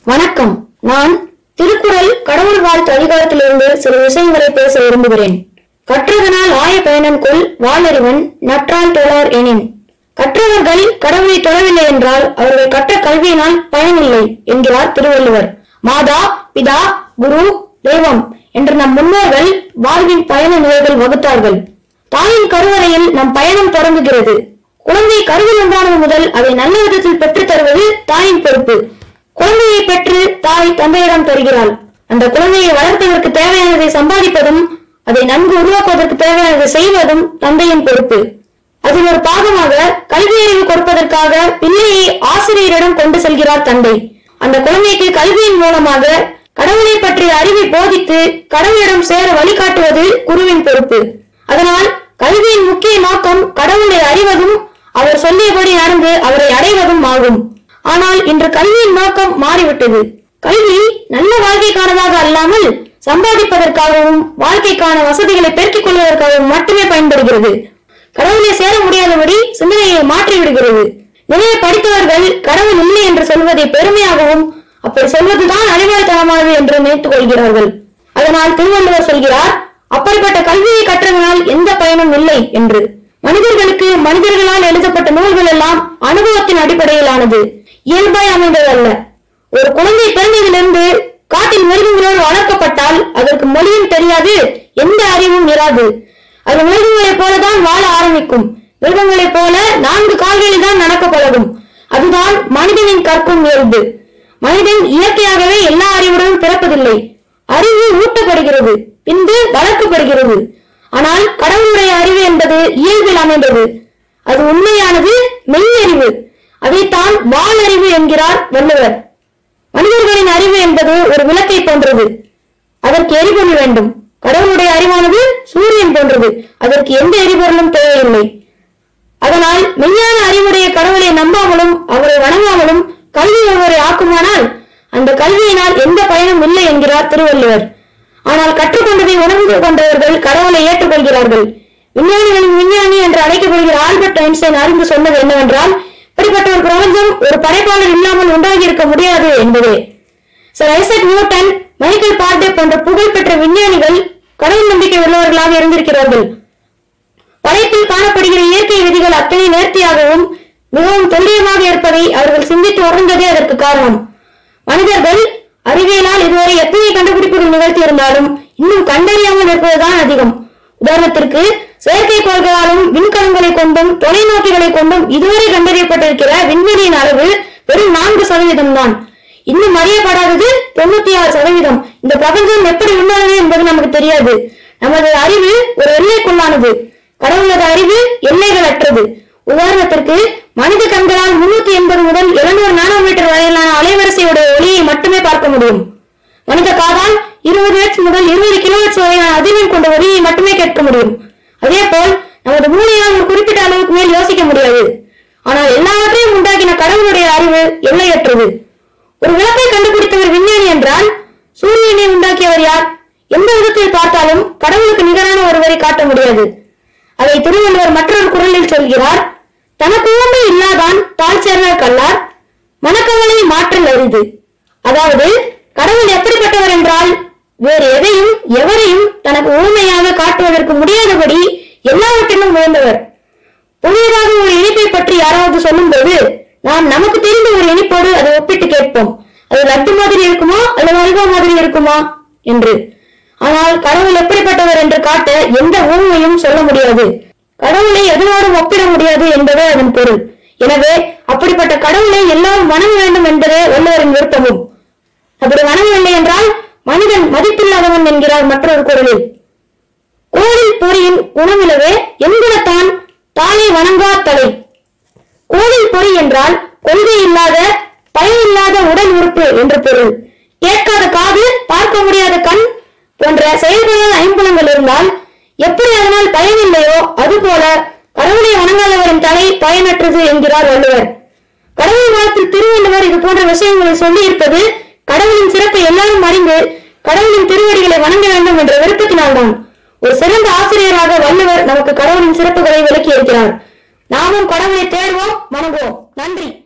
வணக்கம் நான் திருக்குறள் கடவுள் வாழ்த்து அதிகாரத்திலிருந்து சில விஷயங்களை பேச விரும்புகிறேன் கற்றதனால் ஆய பயணம் கொள் வாளறிவன் நற்றால் தொழார் எனின் கற்றவர்கள் கடவுளை தொழவில்லை என்றால் அவர்கள் கற்ற கல்வியினால் பயனில்லை என்கிறார் திருவள்ளுவர் மாதா பிதா குரு தெய்வம் என்று நம் முன்னோர்கள் வாழ்வின் பயண நிலைகள் வகுத்தார்கள் தாயின் கருவறையில் நம் பயணம் தொடங்குகிறது குழந்தை கருவில் உண்டானது முதல் அதை நல்ல விதத்தில் பெற்றுத் தருவது தாயின் பொறுப்பு குழந்தையை பெற்று தாய் தந்தையிடம் தருகிறாள் அந்த குழந்தையை வளர்ப்பதற்கு தேவையானதை சம்பாதிப்பதும் அதை நன்கு உருவாக்குவதற்கு தேவையானதை செய்வதும் தந்தையின் பொறுப்பு அதில் ஒரு பாகமாக கல்வி அறிவு கொடுப்பதற்காக பிள்ளையை ஆசிரியரிடம் கொண்டு செல்கிறார் தந்தை அந்த குழந்தைக்கு கல்வியின் மூலமாக கடவுளை பற்றிய அறிவை போதித்து கடவுளிடம் சேர வழிகாட்டுவது குருவின் பொறுப்பு அதனால் கல்வியின் முக்கிய நோக்கம் கடவுளை அறிவதும் அவர் சொல்லியபடி நடந்து அவரை அடைவதும் ஆகும் ஆனால் இன்று கல்வியின் நோக்கம் மாறிவிட்டது கல்வி நல்ல வாழ்க்கைக்கானதாக அல்லாமல் சம்பாதிப்பதற்காகவும் வாழ்க்கைக்கான வசதிகளை பெருக்கிக் கொள்வதற்காகவும் மட்டுமே பயன்படுகிறது கடவுளை சேர முடியாதபடி சிந்தனையை மாற்றி விடுகிறது நிறைய படித்தவர்கள் கடவுள் இல்லை என்று சொல்வதை பெருமையாகவும் அப்படி சொல்வதுதான் அறிவாளித்தனமானது என்று நினைத்துக் கொள்கிறார்கள் அதனால் திருவள்ளுவர் சொல்கிறார் அப்படிப்பட்ட கல்வியை கற்றதனால் எந்த பயனும் இல்லை என்று மனிதர்களுக்கு மனிதர்களால் எழுதப்பட்ட நூல்கள் எல்லாம் அனுபவத்தின் அடிப்படையிலானது இயல்பாய் அமைந்தது அல்ல ஒரு குழந்தை பிறந்ததிலிருந்து காட்டில் மிருகங்களோடு வளர்க்கப்பட்டால் அதற்கு மொழியும் தெரியாது எந்த அறிவும் இராது அது மிருகங்களைப் போலதான் வாழ ஆரம்பிக்கும் மிருகங்களைப் போல நான்கு கால்களில் தான் நடக்க பழகும் அதுதான் மனிதனின் கற்கும் இயல்பு மனிதன் இயற்கையாகவே எல்லா அறிவுடனும் பிறப்பதில்லை அறிவு ஊட்டப்படுகிறது பின்பு வளர்க்கப்படுகிறது ஆனால் கடவுளுடைய அறிவு என்பது இயல்பில் அமைந்தது அது உண்மையானது மெய்யறிவு அதைத்தான் வாளறிவு என்கிறார் வள்ளுவர் மனிதர்களின் அறிவு என்பது ஒரு விளக்கை போன்றது அதற்கு எரிபொருள் வேண்டும் கடவுளுடைய அறிவானது சூரியன் போன்றது அதற்கு எந்த எரிபொருளும் தேவையில்லை அதனால் மெய்யான அறிவுடைய கடவுளை நம்பாமலும் அவரை வணங்காமலும் கல்வி ஒருவரை ஆக்குமானால் அந்த கல்வியினால் எந்த பயனும் இல்லை என்கிறார் திருவள்ளுவர் ஆனால் கற்றுக்கொண்டதை உணர்ந்து கொண்டவர்கள் கடவுளை ஏற்றுக்கொள்கிறார்கள் விஞ்ஞானிகளின் விஞ்ஞானி என்று அழைக்கப்படுகிற ஆல்பர்ட் ஐன்ஸ்டைன் அறிந்து சொன்னது என்னவென்றால் இப்படிப்பட்ட ஒரு பிரபஞ்சம் ஒரு படைப்பாளர் இல்லாமல் உண்டாகி இருக்க முடியாது என்பதே sir Isaac Newton Michael Faraday போன்ற புகழ்பெற்ற விஞ்ஞானிகள் கடவுள் நம்பிக்கை உள்ளவர்களாக இருந்திருக்கிறார்கள் படைப்பில் காணப்படுகிற இயற்கை விதிகள் அத்தனை நேர்த்தியாகவும் மிகவும் துல்லியமாக இருப்பதை அவர்கள் சிந்தித்து உணர்ந்ததே அதற்கு காரணம் மனிதர்கள் அறிவியலால் இதுவரை எத்தனை கண்டுபிடிப்புகள் நிகழ்த்தி இருந்தாலும் இன்னும் கண்டறியாமல் இருப்பதுதான் அதிகம் உதாரணத்திற்கு செயற்கைக்கோள்களாலும் விண்கலங்களை கொண்டும் தொலைநோக்கிகளை கொண்டும் இதுவரை கண்டறியப்பட்டிருக்கிற விண்வெளியின் அளவு வெறும் நான்கு சதவீதம் தான் இன்னும் அறியப்படாதது தொண்ணூத்தி ஆறு சதவீதம் இந்த பிரபஞ்சம் எப்படி உள்ளது என்பது நமக்கு தெரியாது நமது அறிவு ஒரு எல்லைக்குள்ளானது கடவுளது அறிவு எல்லைகள் அற்றது உதாரணத்திற்கு மனித கண்களால் முன்னூத்தி எண்பது முதல் எழுநூறு நானோமீட்டர் வரையிலான அலைவரிசையுடைய ஒளியை மட்டுமே பார்க்க முடியும் மனித காதால் இருபது ஹெர்ட்ஸ் முதல் இருபது கிலோஹெர்ட்ஸ் வரையான அதிர்வெண் கொண்ட ஒளியை மட்டுமே கேட்க முடியும் அதே போல் நமது மூளையால் ஒரு குறிப்பிட்ட அளவுக்கு மேல் யோசிக்க முடியாது ஆனால் எல்லாவற்றையும் உண்டாக்கின கடவுளுடைய அறிவு எல்லையற்றது ஒரு விளக்கை கண்டுபிடித்தவர் விஞ்ஞானி என்றால் சூரியனை உண்டாக்கியவர் யார் எந்த விதத்தில் பார்த்தாலும் கடவுளுக்கு நிகரான ஒருவரை காட்ட முடியாது அதை திருவள்ளுவர் மற்றொரு குரலில் சொல்கிறார் தனக்கு ஊமை இல்லாதான் தாழ் சேர்ந்தார் கல்லார் மனக்கவலை மாற்றல் அரிது அதாவது கடவுள் எப்படிப்பட்டவர் என்றால் வேறு எதையும் எவரையும் தனக்கு ஊமையாக காட்டுவதற்கு முடியாதபடி எல்லாவற்றிலும் உயர்ந்தவர் புதியதாக ஒரு இனிப்பை பற்றி யாராவது சொல்லும்போது நாம் நமக்கு தெரிந்த ஒரு இனிப்போடு அதை ஒப்பிட்டு கேட்போம் அது லட்டு மாதிரி இருக்குமா அல்லது அல்வா மாதிரி இருக்குமா என்று ஆனால் கடவுள் எப்படிப்பட்டவர் என்று காட்ட எந்த ஊமையும் சொல்ல முடியாது கடவுளை எதுவோடும் ஒப்பிட முடியாது என்பதே அதன் பொருள் எனவே அப்படிப்பட்ட கடவுளை எல்லாரும் வணங்க வேண்டும் என்பதே வள்ளுவரின் விருப்பமும் அப்படி வணங்கவில்லை என்றால் மனிதன் மதிப்பில்லாதவன் என்கிறார் மற்றொரு குரலில் கோவில் பொறியின் குணமிலவே எங்குணத்தான் தாயை வணங்கா தலை கோவில் பொறி என்றால் கொள்கை இல்லாத பயனில்லாத உடல் உறுப்பு என்று பொருள் கேட்காத காது பார்க்க முடியாத கண் போன்ற செயல்படாத ஐம்புலங்கள் இருந்தால் எப்படி அதனால் பயனில்லையோ அதுபோல கடவுளை வணங்காதவரின் தலை பயனற்றது என்கிறார் வள்ளுவர் கடவுள் வாழ்த்தில் திருவள்ளுவர் இது போன்ற விஷயங்களை சொல்லி இருப்பது கடவுளின் சிறப்பை எல்லாரும் அறிந்து கடவுளின் திருவடிகளை வணங்க வேண்டும் என்ற விருப்பத்தினால்தான் ஒரு சிறந்த ஆசிரியராக வள்ளுவர் நமக்கு கடவுளின் சிறப்புகளை விளக்கி இருக்கிறார் நாமும் கடவுளை தேடுவோம் வணங்குவோம் நன்றி